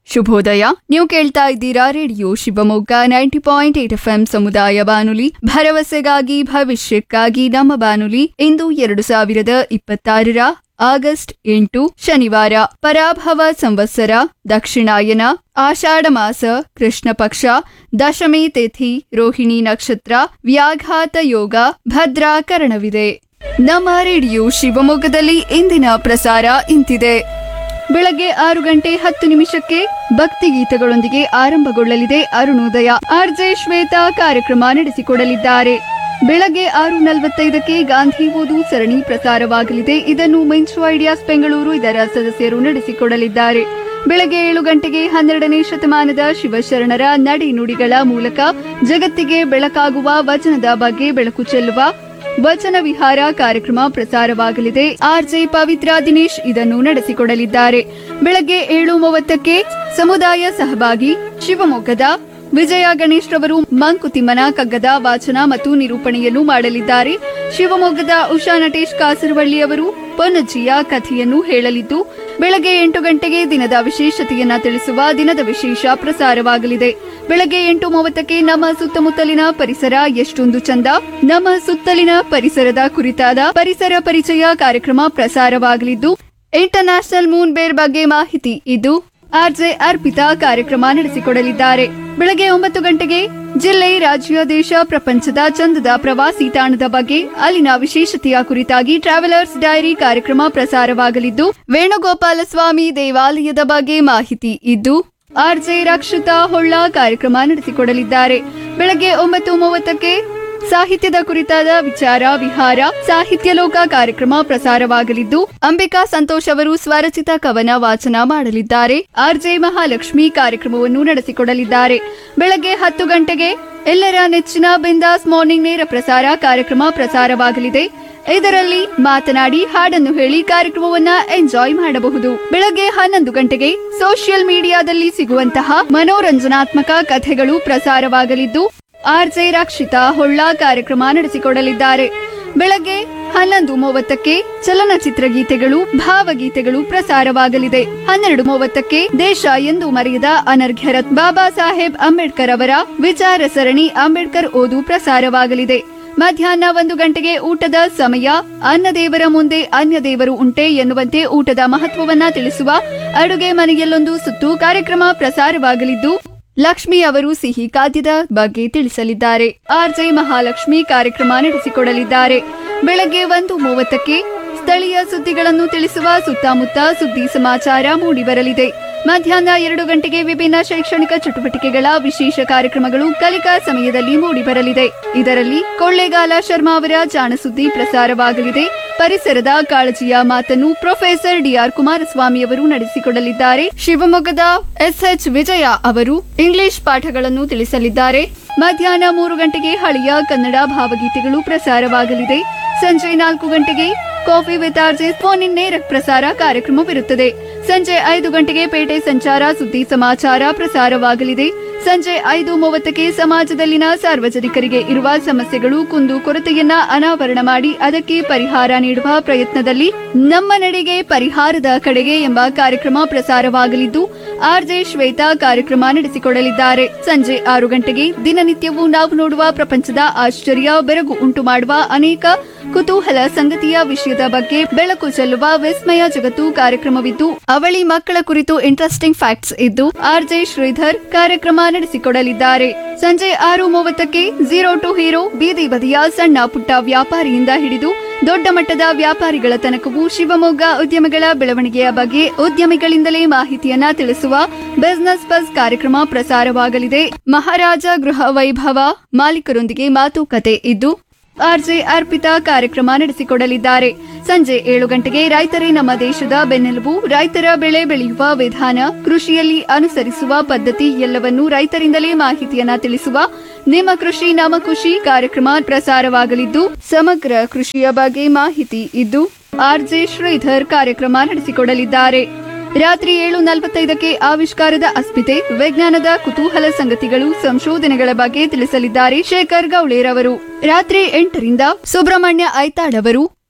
ಶುಭೋದಯ ನೀವು ಕೇಳ್ತಾ ಇದ್ದೀರಾ radio Shivamogga ninety point eight F M ಸಮುದಾಯ ಬಾನುಲಿ ಭರವಸೆಗಾಗಿ ಭವಿಷ್ಯಕ್ಕಾಗಿ ನಮ್ಮ ಬಾನುಲಿ ಇಂದು ಎರಡು ಸಾವಿರದ ಇಪ್ಪತ್ತಾರರ ಆಗಸ್ಟ್ ಎಂಟು ಶನಿವಾರ ಪರಾಭವ ಸಂವತ್ಸರ ದಕ್ಷಿಣಾಯನ ಆಷಾಢ ಮಾಸ ಕೃಷ್ಣ ಪಕ್ಷ ದಶಮಿ ತಿಥಿ ರೋಹಿಣಿ ನಕ್ಷತ್ರ ವ್ಯಾಘಾತ ಯೋಗ ಭದ್ರಾಕರಣವಿದೆ ನಮ್ಮ ರೇಡಿಯೋ ಶಿವಮೊಗ್ಗದಲ್ಲಿ ಇಂದಿನ ಪ್ರಸಾರ ಇಂತಿದೆ ಬೆಳಗ್ಗೆ ಆರು ಗಂಟೆ ಹತ್ತು ನಿಮಿಷಕ್ಕೆ ಭಕ್ತಿ ಗೀತೆಗಳೊಂದಿಗೆ ಆರಂಭಗೊಳ್ಳಲಿದೆ ಅರುಣೋದಯ ಆರ್ಜೆ ಶ್ವೇತಾ ಕಾರ್ಯಕ್ರಮ ನಡೆಸಿಕೊಡಲಿದ್ದಾರೆ ಬೆಳಗ್ಗೆ ಆರು ನಲವತ್ತೈದಕ್ಕೆ ಗಾಂಧಿ ಓದು ಸರಣಿ ಪ್ರಸಾರವಾಗಲಿದೆ ಇದನ್ನು ಮೆಂಚು ಐಡಿಯಾಸ್ ಬೆಂಗಳೂರು ಇದರ ಸದಸ್ಯರು ನಡೆಸಿಕೊಡಲಿದ್ದಾರೆ ಬೆಳಗ್ಗೆ ಏಳು ಗಂಟೆಗೆ ಹನ್ನೆರಡನೇ ಶತಮಾನದ ಶಿವಶರಣರ ನಡೆ ನುಡಿಗಳ ಮೂಲಕ ಜಗತ್ತಿಗೆ ಬೆಳಕಾಗುವ ವಚನದ ಬಗ್ಗೆ ಬೆಳಕು ಚೆಲ್ಲುವ ವಚನ ವಿಹಾರ ಕಾರ್ಯಕ್ರಮ ಪ್ರಸಾರವಾಗಲಿದೆ ಆರ್ಜೆ ಪವಿತ್ರ ದಿನೇಶ್ ಇದನ್ನು ನಡೆಸಿಕೊಡಲಿದ್ದಾರೆ ಬೆಳಗ್ಗೆ ಏಳು ಮೂವತ್ತಕ್ಕೆ ಸಮುದಾಯ ಸಹಭಾಗಿ ಶಿವಮೊಗ್ಗದ ವಿಜಯ ಗಣೇಶ್ ರವರು ಮಂಕುತಿಮ್ಮನ ಕಗ್ಗದ ವಾಚನ ಮತ್ತು ನಿರೂಪಣೆಯನ್ನು ಮಾಡಲಿದ್ದಾರೆ ಶಿವಮೊಗ್ಗದ ಉಷಾ ನಟೇಶ್ ಕಾಸರವಳ್ಳಿ ಅವರು ಪೊನ್ನಜ್ಜಿಯ ಕಥೆಯನ್ನು ಹೇಳಲಿದ್ದು ಬೆಳಗ್ಗೆ ಎಂಟು ಗಂಟೆಗೆ ದಿನದ ವಿಶೇಷತೆಯನ್ನ ತಿಳಿಸುವ ದಿನದ ವಿಶೇಷ ಪ್ರಸಾರವಾಗಲಿದೆ ಬೆಳಗ್ಗೆ ಎಂಟು ಮೂವತ್ತಕ್ಕೆ ನಮ್ಮ ಸುತ್ತಮುತ್ತಲಿನ ಪರಿಸರ ಎಷ್ಟೊಂದು ಚಂದ ನಮ್ಮ ಸುತ್ತಲಿನ ಪರಿಸರದ ಕುರಿತಾದ ಪರಿಸರ ಪರಿಚಯ ಕಾರ್ಯಕ್ರಮ ಪ್ರಸಾರವಾಗಲಿದ್ದು ಇಂಟರ್ನ್ಯಾಷನಲ್ ಮೂನ್ ಬೇರ್ ಬಗ್ಗೆ ಮಾಹಿತಿ ಇದು ಆರ್ಜೆ ಅರ್ಪಿತಾ ಕಾರ್ಯಕ್ರಮ ನಡೆಸಿಕೊಡಲಿದ್ದಾರೆ ಬೆಳಗ್ಗೆ ಒಂಬತ್ತು ಗಂಟೆಗೆ ಜಿಲ್ಲೆ ರಾಜ್ಯ ದೇಶ ಪ್ರಪಂಚದ ಚಂದದ ಪ್ರವಾಸಿ ತಾಣದ ಬಗ್ಗೆ ಅಲ್ಲಿನ ವಿಶೇಷತೆಯ ಕುರಿತಾಗಿ ಟ್ರಾವೆಲರ್ಸ್ ಡೈರಿ ಕಾರ್ಯಕ್ರಮ ಪ್ರಸಾರವಾಗಲಿದ್ದು ವೇಣುಗೋಪಾಲ ಸ್ವಾಮಿ ದೇವಾಲಯದ ಬಗ್ಗೆ ಮಾಹಿತಿ ಇದ್ದು ಆರ್ಜೆ ರಕ್ಷಿತಾ ಹೊಳ್ಳ ಕಾರ್ಯಕ್ರಮ ನಡೆಸಿಕೊಡಲಿದ್ದಾರೆ ಬೆಳಗ್ಗೆ ಒಂಬತ್ತು ಮೂವತ್ತಕ್ಕೆ ಸಾಹಿತ್ಯದ ಕುರಿತಾದ ವಿಚಾರ ವಿಹಾರ ಸಾಹಿತ್ಯ ಲೋಕ ಕಾರ್ಯಕ್ರಮ ಪ್ರಸಾರವಾಗಲಿದ್ದು ಅಂಬಿಕಾ ಸಂತೋಷ್ ಅವರು ಸ್ವರಚಿತ ಕವನ ವಾಚನ ಮಾಡಲಿದ್ದಾರೆ ಆರ್ಜೆ ಮಹಾಲಕ್ಷ್ಮಿ ಕಾರ್ಯಕ್ರಮವನ್ನು ನಡೆಸಿಕೊಡಲಿದ್ದಾರೆ ಬೆಳಗ್ಗೆ ಹತ್ತು ಗಂಟೆಗೆ ಎಲ್ಲರ ನೆಚ್ಚಿನ ಬಿಂದಾಸ್ ಮಾರ್ನಿಂಗ್ ನೇರ ಪ್ರಸಾರ ಕಾರ್ಯಕ್ರಮ ಪ್ರಸಾರವಾಗಲಿದೆ ಇದರಲ್ಲಿ ಮಾತನಾಡಿ ಹಾಡನ್ನು ಹೇಳಿ ಕಾರ್ಯಕ್ರಮವನ್ನ ಎಂಜಾಯ್ ಮಾಡಬಹುದು ಬೆಳಗ್ಗೆ ಹನ್ನೊಂದು ಗಂಟೆಗೆ ಸೋಷಿಯಲ್ ಮೀಡಿಯಾದಲ್ಲಿ ಸಿಗುವಂತಹ ಮನೋರಂಜನಾತ್ಮಕ ಕಥೆಗಳು ಪ್ರಸಾರವಾಗಲಿದ್ದು ಆರ್ಜೆ ರಕ್ಷಿತಾ ಹೊಳ್ಳ ಕಾರ್ಯಕ್ರಮ ನಡೆಸಿಕೊಡಲಿದ್ದಾರೆ ಬೆಳಗ್ಗೆ ಹನ್ನೊಂದು ಮೂವತ್ತಕ್ಕೆ ಚಲನಚಿತ್ರ ಗೀತೆಗಳು ಭಾವಗೀತೆಗಳು ಪ್ರಸಾರವಾಗಲಿದೆ ಹನ್ನೆರಡು ಮೂವತ್ತಕ್ಕೆ ದೇಶ ಎಂದು ಮರೆಯದ ಅನರ್ಘ್ಯರತ್ ಬಾಬಾ ಸಾಹೇಬ್ ಅಂಬೇಡ್ಕರ್ ಅವರ ವಿಚಾರ ಸರಣಿ ಅಂಬೇಡ್ಕರ್ ಓದು ಪ್ರಸಾರವಾಗಲಿದೆ ಮಧ್ಯಾಹ್ನ ಒಂದು ಗಂಟೆಗೆ ಊಟದ ಸಮಯ ಅನ್ನದೇವರ ಮುಂದೆ ಅನ್ಯ ದೇವರು ಉಂಟೆ ಎನ್ನುವಂತೆ ಊಟದ ಮಹತ್ವವನ್ನ ತಿಳಿಸುವ ಅಡುಗೆ ಮನೆಯಲ್ಲೊಂದು ಸುತ್ತು ಕಾರ್ಯಕ್ರಮ ಪ್ರಸಾರವಾಗಲಿದ್ದು ಲಕ್ಷ್ಮಿ ಅವರು ಸಿಹಿ ಖಾದ್ಯದ ಬಗ್ಗೆ ತಿಳಿಸಲಿದ್ದಾರೆ ಆರ್ಜೆ ಮಹಾಲಕ್ಷ್ಮಿ ಕಾರ್ಯಕ್ರಮ ನಡೆಸಿಕೊಡಲಿದ್ದಾರೆ ಬೆಳಗ್ಗೆ ಒಂದು ಮೂವತ್ತಕ್ಕೆ ಸ್ಥಳೀಯ ಸುದ್ದಿಗಳನ್ನು ತಿಳಿಸುವ ಸುತ್ತಮುತ್ತ ಸುದ್ದಿ ಸಮಾಚಾರ ಮೂಡಿಬರಲಿದೆ ಮಧ್ಯಾಹ್ನ ಎರಡು ಗಂಟೆಗೆ ವಿಭಿನ್ನ ಶೈಕ್ಷಣಿಕ ಚಟುವಟಿಕೆಗಳ ವಿಶೇಷ ಕಾರ್ಯಕ್ರಮಗಳು ಕಲಿಕಾ ಸಮಯದಲ್ಲಿ ಮೂಡಿಬರಲಿದೆ ಇದರಲ್ಲಿ ಕೊಳ್ಳೇಗಾಲ ಶರ್ಮಾ ಅವರ ಜಾಣಸುದ್ದಿ ಪ್ರಸಾರವಾಗಲಿದೆ ಪರಿಸರದ ಕಾಳಜಿಯ ಮಾತನ್ನು ಪ್ರೊಫೆಸರ್ ಡಿಆರ್ ಕುಮಾರಸ್ವಾಮಿ ಅವರು ನಡೆಸಿಕೊಡಲಿದ್ದಾರೆ ಶಿವಮೊಗ್ಗದ ಎಸ್ಎಚ್ ವಿಜಯ ಅವರು ಇಂಗ್ಲಿಷ್ ಪಾಠಗಳನ್ನು ತಿಳಿಸಲಿದ್ದಾರೆ ಮಧ್ಯಾಹ್ನ ಮೂರು ಗಂಟೆಗೆ ಹಳೆಯ ಕನ್ನಡ ಭಾವಗೀತೆಗಳು ಪ್ರಸಾರವಾಗಲಿದೆ ಸಂಜೆ ನಾಲ್ಕು ಗಂಟೆಗೆ coffee with RJ phone in ನೇರ ಪ್ರಸಾರ ಕಾರ್ಯಕ್ರಮವಿರುತ್ತದೆ ಸಂಜೆ ಐದು ಗಂಟೆಗೆ ಪೇಟೆ ಸಂಚಾರ ಸುದ್ದಿ ಸಮಾಚಾರ ಪ್ರಸಾರವಾಗಲಿದೆ ಸಂಜೆ ಐದು ಮೂವತ್ತಕ್ಕೆ ಸಮಾಜದಲ್ಲಿನ ಸಾರ್ವಜನಿಕರಿಗೆ ಇರುವ ಸಮಸ್ಯೆಗಳು ಕುಂದು ಕೊರತೆಯನ್ನ ಅನಾವರಣ ಮಾಡಿ ಅದಕ್ಕೆ ಪರಿಹಾರ ನೀಡುವ ಪ್ರಯತ್ನದಲ್ಲಿ ನಮ್ಮ ನಡೆಗೆ ಪರಿಹಾರದ ಕಡೆಗೆ ಎಂಬ ಕಾರ್ಯಕ್ರಮ ಪ್ರಸಾರವಾಗಲಿದ್ದು ಆರ್ಜೆ ಶ್ವೇತಾ ಕಾರ್ಯಕ್ರಮ ನಡೆಸಿಕೊಡಲಿದ್ದಾರೆ ಸಂಜೆ ಆರು ಗಂಟೆಗೆ ದಿನನಿತ್ಯವೂ ನಾವು ನೋಡುವ ಪ್ರಪಂಚದ ಆಶ್ಚರ್ಯ ಬೆರಗು ಉಂಟು ಮಾಡುವ ಅನೇಕ ಕುತೂಹಲ ಸಂಗತಿಯ ವಿಷಯದ ಬಗ್ಗೆ ಬೆಳಕು ಚೆಲ್ಲುವ ವಿಸ್ಮಯ ಜಗತ್ತು ಕಾರ್ಯಕ್ರಮವಿದ್ದು ಅವಳಿ ಮಕ್ಕಳ ಕುರಿತು ಇಂಟ್ರೆಸ್ಟಿಂಗ್ ಫ್ಯಾಕ್ಟ್ಸ್ ಇದ್ದು ಆರ್ಜೆ ಶ್ರೀಧರ್ ಕಾರ್ಯಕ್ರಮ ನಡೆಸಿಕೊಡಲಿದ್ದಾರೆ ಸಂಜೆ ಆರು ಮೂವತ್ತಕ್ಕೆ ಝೀರೋ ಟು ಹೀರೋ ಬೀದಿ ಬದಿಯ ಸಣ್ಣ ಪುಟ್ಟ ವ್ಯಾಪಾರಿಯಿಂದ ಹಿಡಿದು ದೊಡ್ಡ ಮಟ್ಟದ ವ್ಯಾಪಾರಿಗಳ ತನಕವೂ ಶಿವಮೊಗ್ಗ ಉದ್ಯಮಗಳ ಬೆಳವಣಿಗೆಯ ಬಗ್ಗೆ ಉದ್ಯಮಿಗಳಿಂದಲೇ ಮಾಹಿತಿಯನ್ನ ತಿಳಿಸುವ ಬಿಸಿನೆಸ್ ಬಸ್ ಕಾರ್ಯಕ್ರಮ ಪ್ರಸಾರವಾಗಲಿದೆ ಮಹಾರಾಜ ಗೃಹ ವೈಭವ ಮಾಲೀಕರೊಂದಿಗೆ ಮಾತುಕತೆ ಇದ್ದು ಆರ್ಜೆ ಅರ್ಪಿತಾ ಕಾರ್ಯಕ್ರಮ ನಡೆಸಿಕೊಡಲಿದ್ದಾರೆ ಸಂಜೆ ಏಳು ಗಂಟೆಗೆ ರೈತರೇ ನಮ್ಮ ದೇಶದ ಬೆನ್ನೆಲುಬು ರೈತರ ಬೆಳೆ ಬೆಳೆಯುವ ವಿಧಾನ ಕೃಷಿಯಲ್ಲಿ ಅನುಸರಿಸುವ ಪದ್ಧತಿ ಎಲ್ಲವನ್ನೂ ರೈತರಿಂದಲೇ ಮಾಹಿತಿಯನ್ನ ತಿಳಿಸುವ ನಿಮ್ಮ ಕೃಷಿ ನಮ್ಮ ಖುಷಿ ಕಾರ್ಯಕ್ರಮ ಪ್ರಸಾರವಾಗಲಿದ್ದು ಸಮಗ್ರ ಕೃಷಿಯ ಬಗ್ಗೆ ಮಾಹಿತಿ ಇದ್ದು ಆರ್ಜೆ ಶ್ರೀಧರ್ ಕಾರ್ಯಕ್ರಮ ನಡೆಸಿಕೊಡಲಿದ್ದಾರೆ ರಾತ್ರಿ ಏಳು ನಲವತ್ತೈದಕ್ಕೆ ಆವಿಷ್ಕಾರದ ಅಸ್ಮಿತೆ ವಿಜ್ಞಾನದ ಕುತೂಹಲ ಸಂಗತಿಗಳು ಸಂಶೋಧನೆಗಳ ಬಗ್ಗೆ ತಿಳಿಸಲಿದ್ದಾರೆ ಶೇಖರ್ ಗೌಳೇರ್ ಅವರು ರಾತ್ರಿ ಎಂಟರಿಂದ ಸುಬ್ರಹ್ಮಣ್ಯ ಐತಾಳ್ ಅವರು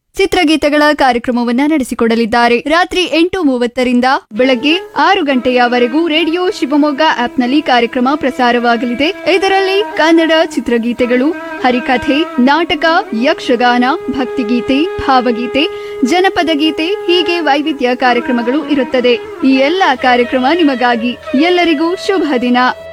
ಚಿತ್ರಗೀತೆಗಳ ಕಾರ್ಯಕ್ರಮವನ್ನ ನಡೆಸಿಕೊಡಲಿದ್ದಾರೆ ರಾತ್ರಿ ಎಂಟು ಮೂವತ್ತರಿಂದ ಬೆಳಗ್ಗೆ ಆರು ಗಂಟೆಯವರೆಗೂ ರೇಡಿಯೋ ಶಿವಮೊಗ್ಗ ಆಪ್ನಲ್ಲಿ ಕಾರ್ಯಕ್ರಮ ಪ್ರಸಾರವಾಗಲಿದೆ ಇದರಲ್ಲಿ ಕನ್ನಡ ಚಿತ್ರಗೀತೆಗಳು ಹರಿಕಥೆ ನಾಟಕ ಯಕ್ಷಗಾನ ಭಕ್ತಿಗೀತೆ ಭಾವಗೀತೆ ಜನಪದ ಗೀತೆ ಹೀಗೆ ವೈವಿಧ್ಯ ಕಾರ್ಯಕ್ರಮಗಳು ಇರುತ್ತದೆ ಈ ಎಲ್ಲ ಕಾರ್ಯಕ್ರಮ ನಿಮಗಾಗಿ ಎಲ್ಲರಿಗೂ ಶುಭ ದಿನ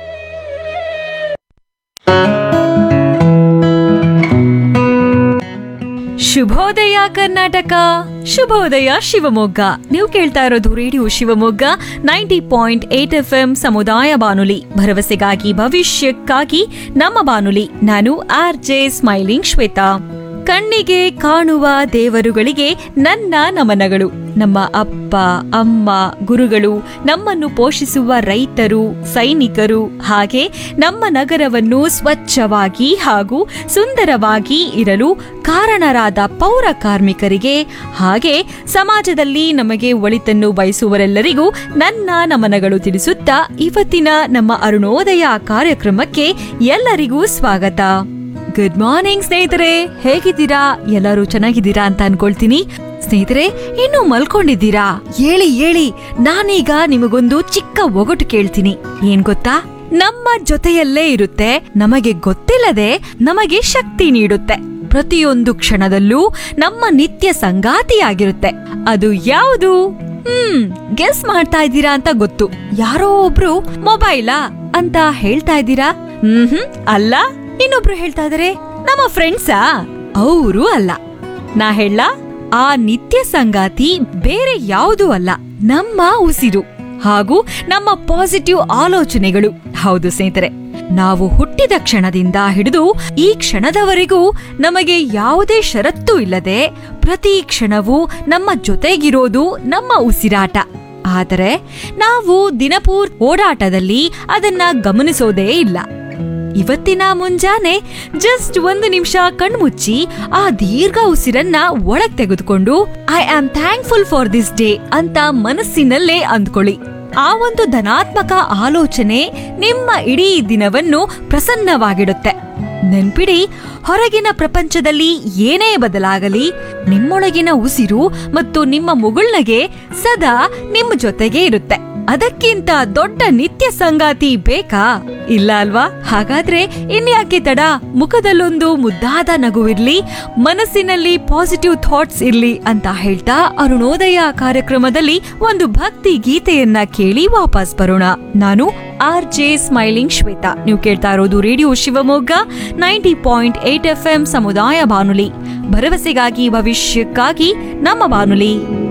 ಶುಭೋದಯ ಕರ್ನಾಟಕ ಶುಭೋದಯ ಶಿವಮೊಗ್ಗ ನೀವು ಕೇಳ್ತಾ ಇರೋದು radio Shivamogga ninety point eight F M ಸಮುದಾಯ ಬಾನುಲಿ ಭರವಸೆಗಾಗಿ ಭವಿಷ್ಯಕ್ಕಾಗಿ ನಮ್ಮ ಬಾನುಲಿ ನಾನು ಆರ್ ಜೆ ಸ್ಮೈಲಿಂಗ್ ಶ್ವೇತಾ ಕಣ್ಣಿಗೆ ಕಾಣುವ ದೇವರುಗಳಿಗೆ ನನ್ನ ನಮನಗಳು ನಮ್ಮ ಅಪ್ಪ ಅಮ್ಮ ಗುರುಗಳು ನಮ್ಮನ್ನು ಪೋಷಿಸುವ ರೈತರು ಸೈನಿಕರು ಹಾಗೆ ನಮ್ಮ ನಗರವನ್ನು ಸ್ವಚ್ಛವಾಗಿ ಹಾಗೂ ಸುಂದರವಾಗಿ ಇರಲು ಕಾರಣರಾದ ಪೌರ ಕಾರ್ಮಿಕರಿಗೆ ಹಾಗೆ ಸಮಾಜದಲ್ಲಿ ನಮಗೆ ಒಳಿತನ್ನು ಬಯಸುವರೆಲ್ಲರಿಗೂ ನನ್ನ ನಮನಗಳು ತಿಳಿಸುತ್ತಾ ಇವತ್ತಿನ ನಮ್ಮ ಅರುಣೋದಯ ಕಾರ್ಯಕ್ರಮಕ್ಕೆ ಎಲ್ಲರಿಗೂ ಸ್ವಾಗತ ಗುಡ್ ಮಾರ್ನಿಂಗ್ ಸ್ನೇಹಿತರೆ ಹೇಗಿದ್ದೀರಾ ಎಲ್ಲರೂ ಚೆನ್ನಾಗಿದ್ದೀರಾ ಅಂತ ಅನ್ಕೊಳ್ತೀನಿ ಸ್ನೇಹಿತರೆ ಇನ್ನು ಮಲ್ಕೊಂಡಿದ್ದೀರಾ ಹೇಳಿ ಹೇಳಿ ನಾನೀಗ ನಿಮಗೊಂದು ಚಿಕ್ಕ ಒಗಟು ಕೇಳ್ತೀನಿ ಏನ್ ಗೊತ್ತಾ ನಮ್ಮ ಜೊತೆಯಲ್ಲೇ ಇರುತ್ತೆ ನಮಗೆ ಗೊತ್ತಿಲ್ಲದೆ ನಮಗೆ ಶಕ್ತಿ ನೀಡುತ್ತೆ ಪ್ರತಿಯೊಂದು ಕ್ಷಣದಲ್ಲೂ ನಮ್ಮ ನಿತ್ಯ ಸಂಗಾತಿಯಾಗಿರುತ್ತೆ ಅದು ಯಾವುದು ಹ್ಮ್ ಗೆಸ್ ಮಾಡ್ತಾ ಇದ್ದೀರಾ ಅಂತ ಗೊತ್ತು ಯಾರೋ ಒಬ್ರು ಮೊಬೈಲಾ ಅಂತ ಹೇಳ್ತಾ ಇದ್ದೀರಾ ಹ್ಮ್ ಅಲ್ಲ ಇನ್ನೊಬ್ರು ಹೇಳ್ತಾ ಇದಾರೆ ನಮ್ಮ ಫ್ರೆಂಡ್ಸಾ ಅವರು ಅಲ್ಲ ನಾ ಹೇಳ ಆ ನಿತ್ಯ ಸಂಗಾತಿ ಬೇರೆ ಯಾವುದೂ ಅಲ್ಲ ನಮ್ಮ ಉಸಿರು ಹಾಗೂ ನಮ್ಮ ಪಾಸಿಟಿವ್ ಆಲೋಚನೆಗಳು ಹೌದು ಸ್ನೇಹಿತರೆ ನಾವು ಹುಟ್ಟಿದ ಕ್ಷಣದಿಂದ ಹಿಡಿದು ಈ ಕ್ಷಣದವರೆಗೂ ನಮಗೆ ಯಾವುದೇ ಷರತ್ತು ಇಲ್ಲದೆ ಪ್ರತಿ ಕ್ಷಣವೂ ನಮ್ಮ ಜೊತೆಗಿರೋದು ನಮ್ಮ ಉಸಿರಾಟ ಆದರೆ ನಾವು ದಿನಪೂರ್ ಓಡಾಟದಲ್ಲಿ ಅದನ್ನ ಗಮನಿಸೋದೇ ಇಲ್ಲ ಇವತ್ತಿನ ಮುಂಜಾನೆ ಜಸ್ಟ್ ಒಂದು ನಿಮಿಷ ಕಣ್ಮುಚ್ಚಿ ಆ ದೀರ್ಘ ಉಸಿರನ್ನ ಒಳಗ್ ತೆಗೆದುಕೊಂಡು I am thankful for this day ಅಂತ ಮನಸ್ಸಿನಲ್ಲೇ ಅಂದ್ಕೊಳ್ಳಿ ಆ ಒಂದು ಧನಾತ್ಮಕ ಆಲೋಚನೆ ನಿಮ್ಮ ಇಡೀ ದಿನವನ್ನು ಪ್ರಸನ್ನವಾಗಿಡುತ್ತೆ ನೆನ್ಪಿಡಿ ಹೊರಗಿನ ಪ್ರಪಂಚದಲ್ಲಿ ಏನೇ ಬದಲಾಗಲಿ ನಿಮ್ಮೊಳಗಿನ ಉಸಿರು ಮತ್ತು ನಿಮ್ಮ ಮುಗುಳ್ನಗೆ ಸದಾ ನಿಮ್ಮ ಜೊತೆಗೆ ಇರುತ್ತೆ ಅದಕ್ಕಿಂತ ದೊಡ್ಡ ನಿತ್ಯ ಸಂಗಾತಿ ಬೇಕಾ ಇಲ್ಲ ಅಲ್ವಾ ಹಾಗಾದ್ರೆ ಇನ್ಯಾಕೆ ತಡ ಮುಖದಲ್ಲೊಂದು ಮುದ್ದಾದ ನಗುವಿರ್ಲಿ ಮನಸ್ಸಿನಲ್ಲಿ ಪಾಸಿಟಿವ್ ಥಾಟ್ಸ್ ಇರ್ಲಿ ಅಂತ ಹೇಳ್ತಾ ಅರುಣೋದಯ ಕಾರ್ಯಕ್ರಮದಲ್ಲಿ ಒಂದು ಭಕ್ತಿ ಗೀತೆಯನ್ನ ಕೇಳಿ ವಾಪಸ್ ಬರೋಣ ನಾನು ಆರ್ ಜೆ ಸ್ಮೈಲಿಂಗ್ ಶ್ವೇತಾ ನೀವು ಕೇಳ್ತಾ ಇರೋದು radio Shivamogga ninety point eight F M ಸಮುದಾಯ ಬಾನುಲಿ ಭರವಸೆಗಾಗಿ ಭವಿಷ್ಯಕ್ಕಾಗಿ ನಮ್ಮ ಬಾನುಲಿ